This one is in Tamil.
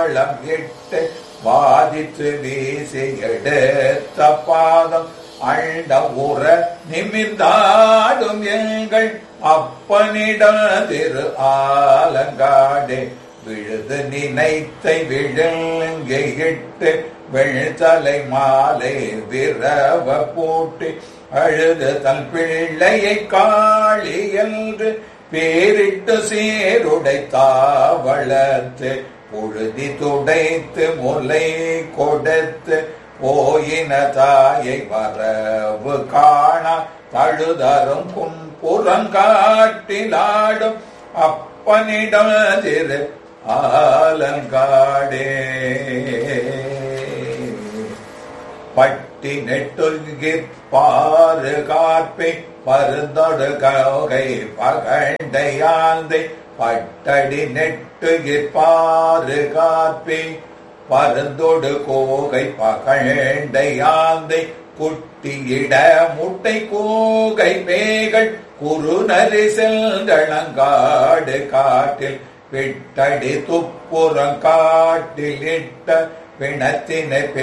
தாளம் இட்டு வாதித்து வீசி எடுத்த பாதம் அண்ட உற நிமிர்ந்தாடும் எங்கள் அப்பனிடம் திரு ஆலங்காடே விழுது நினைத்தை விழுங்கிட்டு வெள்தலை மாலை விரவ போட்டு அழுது தன் பிள்ளையை காளி என்று பேரிட்டு சீருடை தாவளத்து புழுதி துடைத்து முலை கொடுத்து போயின தாயை வரவு காணா தழுதரும் கும்புறங்காட்டிலாடும் அப்பனிடம் திரு ஆலங்காடே பட்டி நெட்டுகிற் பாரு காப்பை பருந்தொடு கௌகை பகண்டையாந்தை பட்டடி நெட்டுகிற் பாரு காப்பை பருந்தொடு கோகை பகண்டையாந்தை குட்டியிட முட்டை கூகை பேகள் குறுநரி செல்களங்காடு காட்டில் விட்டடி துப்புறம் காட்டில் இட்ட பிணத்தினை